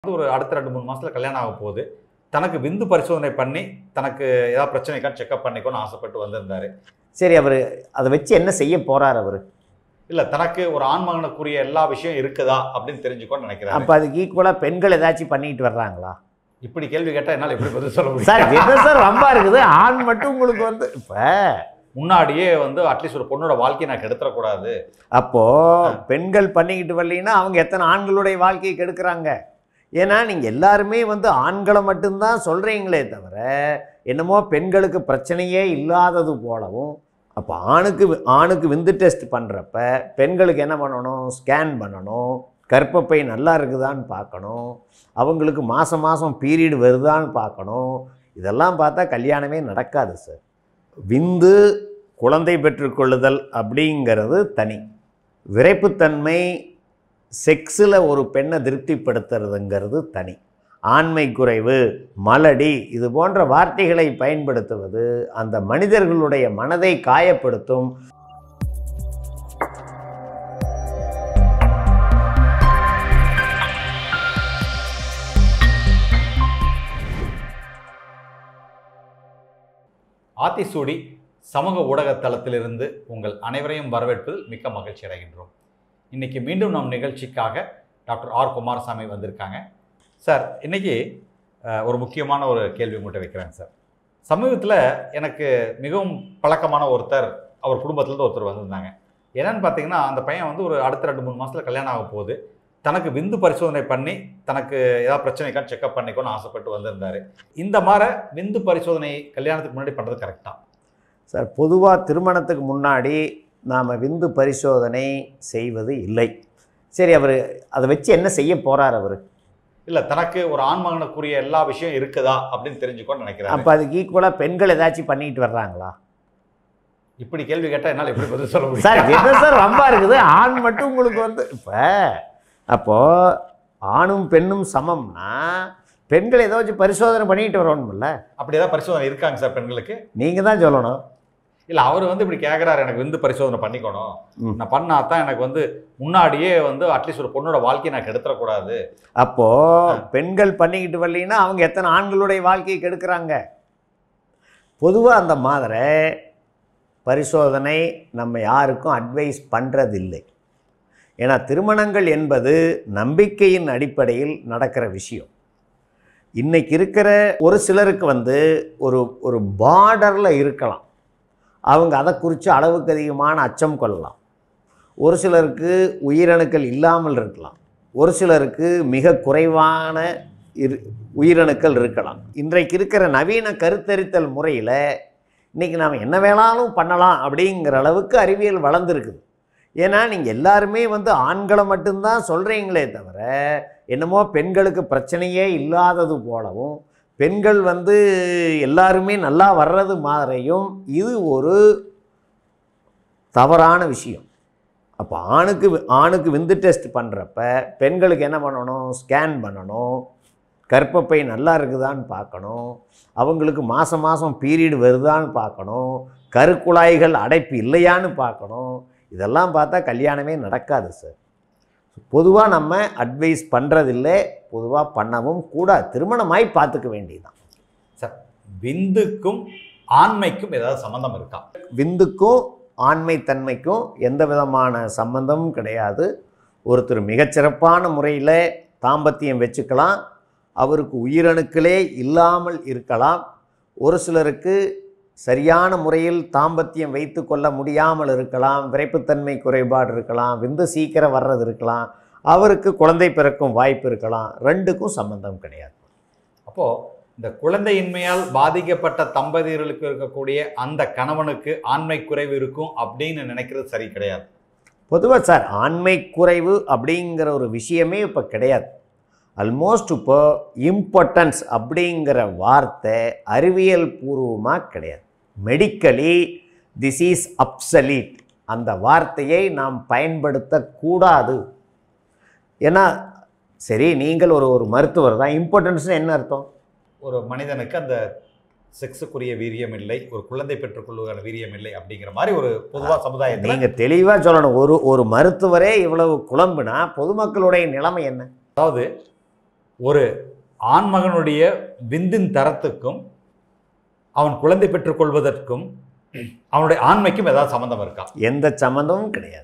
வந்து ஒரு அடுத்த ரெண்டு மூணு மாசத்துல கல்யாணம் ஆக போகுது தனக்கு விந்து பரிசோதனை பண்ணி தனக்கு ஏதாவது பிரச்சனைக்கா செக்அப் பண்ணிக்கணும்னு ஆசைப்பட்டு வந்திருந்தாரு சரி அவர் அதை வச்சு என்ன செய்ய போறார் அவர் இல்ல தனக்கு ஒரு ஆண் மகனுக்குரிய எல்லா விஷயம் இருக்குதா அப்படின்னு தெரிஞ்சுக்கோன்னு நினைக்கிறாரு அப்போ அதுக்கு ஈக்குவலாக பெண்கள் ஏதாச்சும் பண்ணிட்டு வர்றாங்களா இப்படி கேள்வி கேட்டா என்னால எப்படி பதில் சொல்ல முடியும் சார் என்ன சார் ரொம்ப இருக்குது ஆண் மட்டும் உங்களுக்கு வந்து இப்போ முன்னாடியே வந்து அட்லீஸ்ட் ஒரு பொண்ணோட வாழ்க்கையை நான் கெடுத்துடக்கூடாது அப்போ பெண்கள் பண்ணிக்கிட்டு வரலைன்னா அவங்க எத்தனை ஆண்களுடைய வாழ்க்கையை கெடுக்குறாங்க ஏன்னா நீங்கள் எல்லாருமே வந்து ஆண்களை மட்டும்தான் சொல்கிறீங்களே தவிர என்னமோ பெண்களுக்கு பிரச்சனையே இல்லாதது போலவும் அப்போ ஆணுக்கு வி- ஆணுக்கு விந்து டெஸ்ட் பண்ணுறப்ப பெண்களுக்கு என்ன பண்ணணும் ஸ்கேன் பண்ணணும் கர்ப்பப்பை நல்லா இருக்குதான்னு பார்க்கணும் அவங்களுக்கு மாதம் மாதம் பீரியட் வருதான்னு பார்க்கணும் இதெல்லாம் பார்த்தா கல்யாணமே நடக்காது சார் விந்து குழந்தை பெற்றுக்கொள்ளுதல் அப்படிங்கிறது தனி விரைப்புத்தன்மை செக்ஸில் ஒரு பெண்ணை திருப்திப்படுத்துறதுங்கிறது தனி ஆண்மை குறைவு மலடி இது போன்ற வார்த்தைகளை பயன்படுத்துவது அந்த மனிதர்களுடைய மனதை காயப்படுத்தும் ஆத்திசூடி சமூக ஊடக தளத்திலிருந்து உங்கள் அனைவரையும் வரவேற்பதில் மிக்க மகிழ்ச்சி அடைகின்றோம் இன்னைக்கு மீண்டும் நம் நிகழ்ச்சிக்காக டாக்டர் ஆர் குமாரசாமி வந்திருக்காங்க சார் இன்னைக்கு அஹ், ஒரு முக்கியமான ஒரு கேள்வி உங்கள்கிட்ட வைக்கிறேன் சார் சமீபத்தில் எனக்கு மிகவும் பழக்கமான ஒருத்தர் அவர் குடும்பத்திலேருந்து ஒருத்தர் வந்திருந்தாங்க என்னன்னு பார்த்தீங்கன்னா அந்த பையன் வந்து ஒரு அடுத்த ரெண்டு மூணு மாசத்துல கல்யாணம் ஆக போகுது தனக்கு விந்து பரிசோதனை பண்ணி தனக்கு ஏதாவது பிரச்சனைக்கா செக்அப் பண்ணிக்கணும்னு ஆசைப்பட்டு வந்திருந்தாரு இந்த மாதிரி விந்து பரிசோதனை கல்யாணத்துக்கு முன்னாடி பண்ணுறது கரெக்டா சார் பொதுவாக திருமணத்துக்கு முன்னாடி நாம் விந்து பரிசோதனை செய்வது இல்லை சரி அவர் அதை வச்சு என்ன செய்ய போகிறார் அவர் இல்ல தனக்கு ஒரு ஆண் மகனுக்குரிய எல்லா விஷயம் இருக்குதா அப்படின்னு தெரிஞ்சுக்கோன்னு நினைக்கிறாரு அப்போ அதுக்கு ஈக்குவலாக பெண்கள் ஏதாச்சும் பண்ணிட்டு வர்றாங்களா இப்படி கேள்வி கேட்டா என்னால எப்படி பதில் சொல்ல முடியும் சார் என்ன சார் ரொம்ப இருக்குது ஆண் மட்டும் உங்களுக்கு வந்து இப்போ அப்போது ஆணும் பெண்ணும் சமம்னா பெண்கள் ஏதாச்சும் பரிசோதனை பண்ணிட்டு வரணும்ல அப்படி ஏதாவது பரிசோதனை இருக்காங்க சார் பெண்களுக்கு நீங்கள் தான் சொல்லணும் இல்ல அவர் வந்து இப்படி கேக்குறாரு எனக்கு விந்து பரிசோதனை பண்ணிக்கணும் ம். நான் பண்ணா தான் எனக்கு வந்து முன்னாடியே வந்து அட்லீஸ்ட் ஒரு பொண்ணோட வாழ்க்கையை நான் கெடுத்துடக்கூடாது அப்போது பெண்கள் பண்ணிக்கிட்டு வரலைன்னா அவங்க எத்தனை ஆண்களுடைய வாழ்க்கையை கெடுக்குறாங்க பொதுவாக அந்த மாதிரி பரிசோதனை நம்ம யாருக்கும் அட்வைஸ் பண்ணுறதில்லை ஏன்னா திருமணங்கள் என்பது நம்பிக்கையின் அடிப்படையில் நடக்கிற விஷயம் இன்னைக்கு இருக்கிற ஒரு சிலருக்கு வந்து ஒரு ஒரு பார்டரில் இருக்கலாம் அவங்க அதை குறித்து அளவுக்கு அதிகமான அச்சம் கொள்ளலாம் ஒரு சிலருக்கு உயிரணுக்கள் இல்லாமல் இருக்கலாம் ஒரு சிலருக்கு மிக குறைவான இரு உயிரணுக்கள் இருக்கலாம் இன்றைக்கு இருக்கிற நவீன கருத்தரித்தல் முறையில் இன்றைக்கி நாம் என்ன வேணாலும் பண்ணலாம் அப்படிங்கிற அளவுக்கு அறிவியல் வளர்ந்துருக்குது ஏன்னா நீங்கள் எல்லாருமே வந்து ஆண்களை மட்டும்தான் சொல்கிறீங்களே தவிர என்னமோ பெண்களுக்கு பிரச்சனையே இல்லாதது போலவும் பெண்கள் வந்து எல்லாருமே நல்லா வர்றது மாதிரியும் இது ஒரு தவறான விஷயம் அப்போ ஆணுக்கு வி- ஆணுக்கு விந்து டெஸ்ட் பண்ணுறப்ப பெண்களுக்கு என்ன பண்ணணும் ஸ்கேன் பண்ணணும் கர்ப்பப்பை நல்லா இருக்குதான்னு பார்க்கணும் அவங்களுக்கு மாதம் மாதம் பீரியட் வருதான்னு பார்க்கணும் கருக்குழாய்கள் அடைப்பு இல்லையான்னு பார்க்கணும் இதெல்லாம் பார்த்தா கல்யாணமே நடக்காது சார் பொதுவாக நம்ம அட்வைஸ் பண்ணுறதில்லை பொதுவாக பண்ணவும் கூடாது திருமணமாய் பார்த்துக்க வேண்டியதுதான் சார் விந்துக்கும் ஆண்மைக்கும் ஏதாவது சம்பந்தம் இருக்கா விந்துக்கும் ஆண்மை தன்மைக்கும் எந்த விதமான சம்பந்தமும் கிடையாது ஒருத்தர் மிகச்சிறப்பான முறையில் தாம்பத்தியம் வச்சுக்கலாம் அவருக்கு உயிரணுக்களே இல்லாமல் இருக்கலாம் ஒரு சிலருக்கு சரியான முறையில் தாம்பத்தியம் வைத்து கொள்ள முடியாமல் இருக்கலாம் விரைப்புத்தன்மை குறைபாடு இருக்கலாம் விந்து சீக்கிரம் வர்றது இருக்கலாம் அவருக்கு குழந்தை பிறக்கும் வாய்ப்பு இருக்கலாம் ரெண்டுக்கும் சம்பந்தம் கிடையாது அப்போ இந்த குழந்தையின்மையால் பாதிக்கப்பட்ட தம்பதியர்களுக்கு இருக்கக்கூடிய அந்த கணவனுக்கு ஆண்மை குறைவு இருக்கும் அப்படின்னு நினைக்கிறது சரி கிடையாது பொதுவாக சார் ஆண்மை குறைவு அப்படிங்கிற ஒரு விஷயமே இப்போ கிடையாது ஆல்மோஸ்ட் இப்போ இம்பார்ட்டன்ஸ் அப்படிங்கிற வார்த்தை அறிவியல் பூர்வமாக கிடையாது மெடிக்கலி திஸ் இஸ் அப்சலீட் அந்த வார்த்தையை நாம் பயன்படுத்தக்கூடாது ஏன்னா சரி நீங்கள் ஒரு ஒரு மருத்துவர் தான் இம்பார்ட்டன்ஸ்னு என்ன அர்த்தம் ஒரு மனிதனுக்கு அந்த செக்ஸுக்குரிய வீரியம் இல்லை ஒரு குழந்தை பெற்றுக்கொள்வதற்கான வீரியம் இல்லை அப்படிங்கிற மாதிரி ஒரு பொதுவா சமுதாயத்தில் நீங்கள் தெளிவாக சொல்லணும் ஒரு ஒரு மருத்துவரே இவ்வளவு குழம்புனா பொதுமக்களுடைய நிலைமை என்ன அதாவது ஒரு ஆண்மகனுடைய விந்தின் தரத்துக்கும் அவன் குழந்தை பெற்றுக்கொள்வதற்கும் அவனுடைய ஆண்மைக்கும் ஏதாவது சம்மந்தம் இருக்கா எந்த சம்மந்தமும் கிடையாது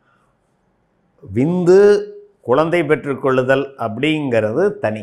விந்து குழந்தை பெற்றுக்கொள்ளுதல் அப்படிங்கிறது தனி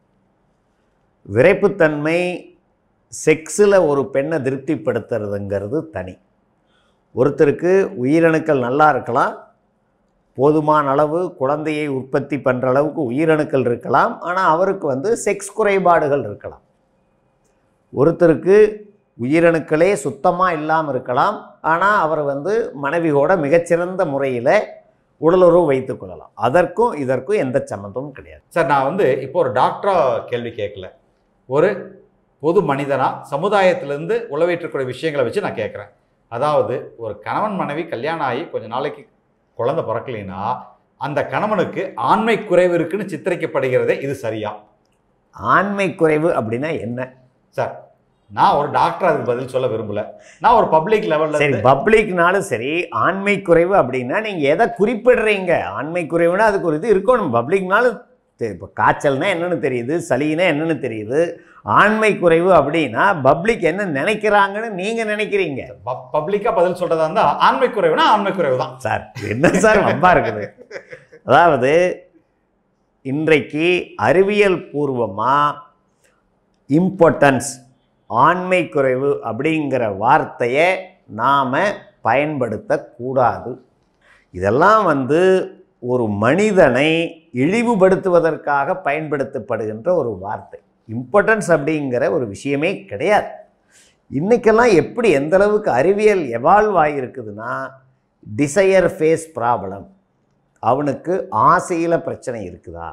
விரைப்புத்தன்மை செக்ஸில் ஒரு பெண்ணை திருப்திப்படுத்துறதுங்கிறது தனி ஒருத்தருக்கு உயிரணுக்கள் நல்லா இருக்கலாம் போதுமான அளவு குழந்தையை உற்பத்தி பண்ணுற அளவுக்கு உயிரணுக்கள் இருக்கலாம் ஆனால் அவருக்கு வந்து செக்ஸ் குறைபாடுகள் இருக்கலாம் ஒருத்தருக்கு உயிரணுக்களே சுத்தமாக இல்லாமல் இருக்கலாம் ஆனால் அவர் வந்து மனைவியோட மிகச்சிறந்த முறையில் உடலுறவு வைத்துக் கொள்ளலாம் அதற்கும் இதற்கும் எந்த சம்மந்தமும் கிடையாது சார் நான் வந்து இப்போ ஒரு டாக்டரா கேள்வி கேட்கல ஒரு பொது மனிதனா சமுதாயத்திலேருந்து உளவேற்றக்கூடிய விஷயங்களை வச்சு நான் கேட்குறேன் அதாவது ஒரு கணவன் மனைவி கல்யாணம் ஆகி கொஞ்ச நாளைக்கு குழந்தை பிறக்கலைன்னா அந்த கணவனுக்கு ஆண்மை குறைவு இருக்குன்னு சித்தரிக்கப்படுகிறதே இது சரியா ஆண்மை குறைவு அப்படின்னா என்ன சார் நான் ஒரு டாக்டர் அதுக்கு பதில் சொல்ல விரும்பல நான் ஒரு பப்ளிக் லெவல்ல சரி இருந்து பப்ளிக்னாலும் சரி ஆண்மை குறைவு அப்படின்னா நீங்கள் எதை குறிப்பிடுறீங்க ஆண்மை குறைவுனா அதுக்கு ஒரு இது இருக்கணும் பப்ளிக்னாலும் இப்போ காய்ச்சல்னா என்னன்னு தெரியுது சளினா என்னன்னு தெரியுது ஆண்மை குறைவு அப்படின்னா பப்ளிக் என்ன நினைக்கிறாங்கன்னு நீங்கள் நினைக்கிறீங்க பப்ளிக்கா பதில் சொல்றதா இருந்தா ஆண்மை குறைவுனா ஆண்மை குறைவு தான் சார் என்ன சார் வம்பா இருக்குது அதாவது இன்றைக்கு அறிவியல் பூர்வமாக இம்பார்ட்டன்ஸ் ஆண்மை குறைவு அப்படிங்கிற வார்த்தையை நாம் பயன்படுத்தக்கூடாது இதெல்லாம் வந்து ஒரு மனிதனை இழிவுபடுத்துவதற்காக பயன்படுத்தப்படுகின்ற ஒரு வார்த்தை இம்பார்ட்டன்ஸ் அப்படிங்கிற ஒரு விஷயமே கிடையாது இன்றைக்கெல்லாம் எப்படி எந்த அளவுக்கு அறிவியல் எவால்வ் ஆகியிருக்குதுன்னா டிசையர் ஃபேஸ் ப்ராப்ளம் அவனுக்கு ஆசையில் பிரச்சனை இருக்குதா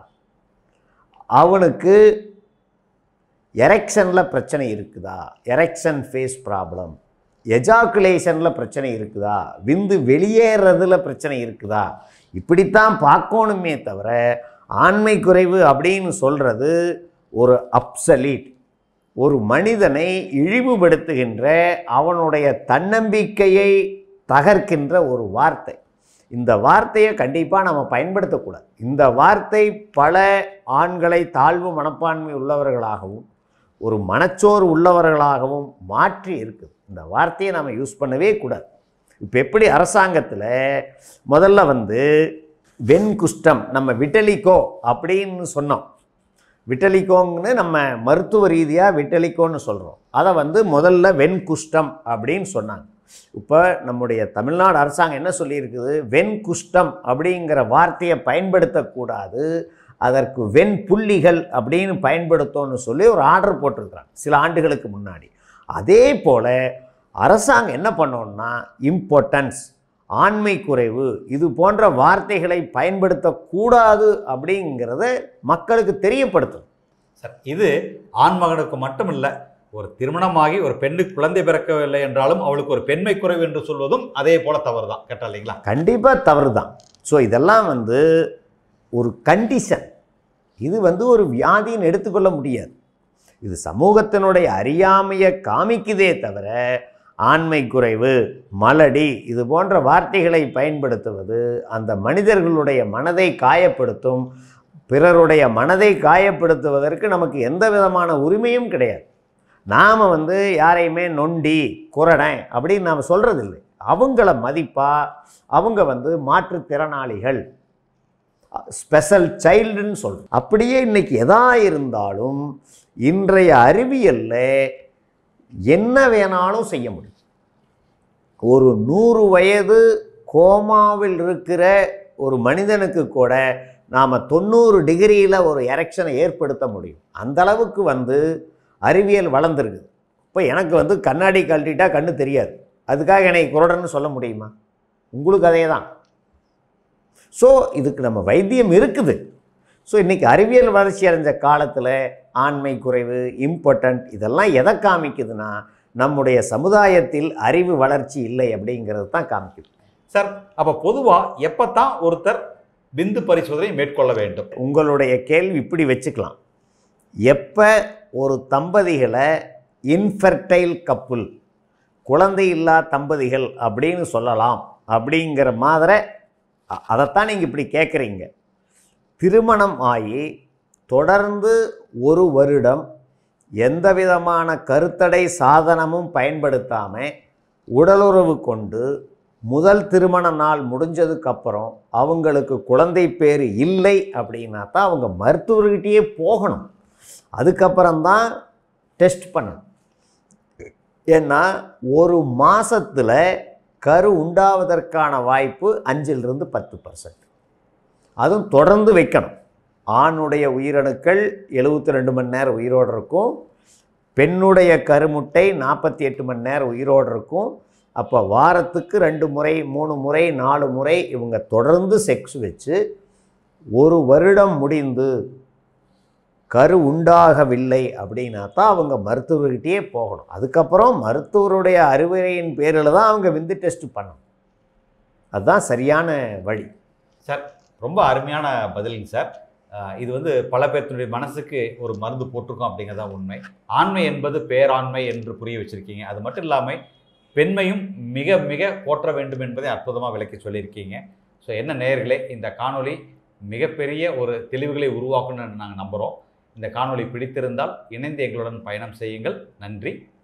அவனுக்கு எரெக்ஷனில் பிரச்சனை இருக்குதா எரெக்ஷன் ஃபேஸ் ப்ராப்ளம் எஜாக்குலேஷனில் பிரச்சனை இருக்குதா விந்து வெளியேறதுல பிரச்சனை இருக்குதா இப்படித்தான் பார்க்கணுமே தவிர ஆண்மை குறைவு அப்படின்னு சொல்கிறது ஒரு அப்சலீட் ஒரு மனிதனை இழிவுபடுத்துகின்ற அவனுடைய தன்னம்பிக்கையை தகர்க்கின்ற ஒரு வார்த்தை இந்த வார்த்தையை கண்டிப்பாக நம்ம பயன்படுத்தக்கூடாது இந்த வார்த்தை பல ஆண்களை தாழ்வு மனப்பான்மை உள்ளவர்களாகவும் ஒரு மனச்சோறு உள்ளவர்களாகவும் மாற்றி இருக்குது இந்த வார்த்தையை நம்ம யூஸ் பண்ணவே கூடாது இப்போ எப்படி அரசாங்கத்தில் முதல்ல வந்து வெண்குஷ்டம் நம்ம விட்டலிக்கோ அப்படின்னு சொன்னோம் விட்டலிக்கோங்கன்னு நம்ம மருத்துவ ரீதியாக விட்டலிக்கோன்னு சொல்கிறோம் அதை வந்து முதல்ல வெண்குஷ்டம் அப்படின்னு சொன்னாங்க இப்போ நம்முடைய தமிழ்நாடு அரசாங்கம் என்ன சொல்லியிருக்குது வெண்குஷ்டம் அப்படிங்கிற வார்த்தையை பயன்படுத்தக்கூடாது அதற்கு வெண் புள்ளிகள் அப்படின்னு பயன்படுத்தோன்னு சொல்லி ஒரு ஆர்டர் போட்டிருக்கிறாங்க சில ஆண்டுகளுக்கு முன்னாடி அதே போல் அரசாங்கம் என்ன பண்ணோன்னா இம்பார்ட்டன்ஸ் ஆண்மை குறைவு இது போன்ற வார்த்தைகளை பயன்படுத்தக்கூடாது அப்படிங்கிறத மக்களுக்கு தெரியப்படுத்தும் சார் இது ஆண்மகனுக்கு மட்டும் இல்லை ஒரு திருமணமாகி ஒரு பெண்ணுக்கு குழந்தை பிறக்கவில்லை என்றாலும் அவளுக்கு ஒரு பெண்மை குறைவு என்று சொல்வதும் அதே போல தவறு தான் கேட்டா இல்லைங்களா கண்டிப்பாக தவறு தான் ஸோ இதெல்லாம் வந்து ஒரு கண்டிஷன் இது வந்து ஒரு வியாதின்னு எடுத்துக்கொள்ள முடியாது இது சமூகத்தினுடைய அறியாமையை காமிக்குதே தவிர ஆண்மை குறைவு மலடி இது போன்ற வார்த்தைகளை பயன்படுத்துவது அந்த மனிதர்களுடைய மனதை காயப்படுத்தும் பிறருடைய மனதை காயப்படுத்துவதற்கு நமக்கு எந்த விதமான உரிமையும் கிடையாது நாம் வந்து யாரையுமே நொண்டி குரடன் அப்படின்னு நாம் சொல்கிறதில்லை அவங்கள மதிப்பா அவங்க வந்து மாற்றுத்திறனாளிகள் ஸ்பெஷல் சைல்டுன்னு சொல்கிறோம் அப்படியே இன்னைக்கு எதா இருந்தாலும் இன்றைய அறிவியலில் என்ன வேணாலும் செய்ய முடியும் ஒரு நூறு வயது கோமாவில் இருக்கிற ஒரு மனிதனுக்கு கூட நாம் தொண்ணூறு டிகிரியில் ஒரு எரெக்ஷனை ஏற்படுத்த முடியும் அந்த அளவுக்கு வந்து அறிவியல் வளர்ந்துருக்குது இப்போ எனக்கு வந்து கண்ணாடி கழட்டிட்டா கண்ணு தெரியாது அதுக்காக என்னை குரடன்னு சொல்ல முடியுமா உங்களுக்கு அதே தான் ஸோ இதுக்கு நம்ம வைத்தியம் இருக்குது ஸோ இன்றைக்கி அறிவியல் வளர்ச்சி அடைஞ்ச காலத்தில் ஆண்மை குறைவு இம்பார்ட்டன்ட் இதெல்லாம் எதை காமிக்குதுன்னா நம்முடைய சமுதாயத்தில் அறிவு வளர்ச்சி இல்லை அப்படிங்கிறது தான் காமிக்குது சார் அப்ப பொதுவா எப்பத்தான் ஒருத்தர் விந்து பரிசோதனை மேற்கொள்ள வேண்டும் உங்களுடைய கேள்வி இப்படி வச்சுக்கலாம் எப்போ ஒரு தம்பதிகளை இன்ஃபெர்டைல் கப்புள் குழந்தை இல்லா தம்பதிகள் அப்படின்னு சொல்லலாம் அப்படிங்கிற மாதிரி அ- அதைத்தான் நீங்கள் இப்படி கேட்குறீங்க திருமணம் ஆகி தொடர்ந்து ஒரு வருடம் எந்த விதமான கருத்தடை சாதனமும் பயன்படுத்தாமல் உடலுறவு கொண்டு முதல் திருமண நாள் முடிஞ்சதுக்கப்புறம் அவங்களுக்கு குழந்தை பேர் இல்லை அப்படின்னா தான் அவங்க மருத்துவர்கிட்டயே போகணும் அதுக்கப்புறம்தான் டெஸ்ட் பண்ணணும் ஏன்னா ஒரு மாசத்துல கரு உண்டாவதற்கான வாய்ப்பு அஞ்சிலிருந்து பத்து பர்சன்ட் அதுவும் தொடர்ந்து வைக்கணும் ஆணுடைய உயிரணுக்கள் எழுபத்தி ரெண்டு மணி நேரம் உயிரோடு இருக்கும் பெண்ணுடைய கருமுட்டை நாற்பத்தி எட்டு மணி நேரம் உயிரோடு இருக்கும் அப்போ வாரத்துக்கு ரெண்டு முறை மூணு முறை நாலு முறை இவங்க தொடர்ந்து செக்ஸ் வச்சு ஒரு வருடம் முடிந்து கரு உண்டாகவில்லை அப்படின்னா தான் அவங்க மருத்துவர்கிட்டயே போகணும் அதுக்கப்புறம் மருத்துவருடைய அறிவுரையின் பேரில் தான் அவங்க விந்து டெஸ்ட் பண்ணணும் அதுதான் சரியான வழி சார் ரொம்ப அருமையான பதிலுங்க சார் அஹ் இது வந்து பல பேர்த்தினுடைய மனசுக்கு ஒரு மருந்து போட்டிருக்கோம் அப்படிங்கிறது தான் உண்மை ஆண்மை என்பது பேராண்மை என்று புரிய வச்சிருக்கீங்க அது மட்டும் இல்லாமல் பெண்மையும் மிக மிக போற்ற வேண்டும் என்பதை அற்புதமாக விளக்கி சொல்லியிருக்கீங்க ஸோ என்ன நேயர்களே இந்த காணொளி மிகப்பெரிய ஒரு தெளிவுகளை உருவாக்கணும்னு நாங்கள் நம்புகிறோம் இந்த காணொளி பிடித்திருந்தால் இணைந்து எங்களுடன் பயணம் செய்யுங்கள் நன்றி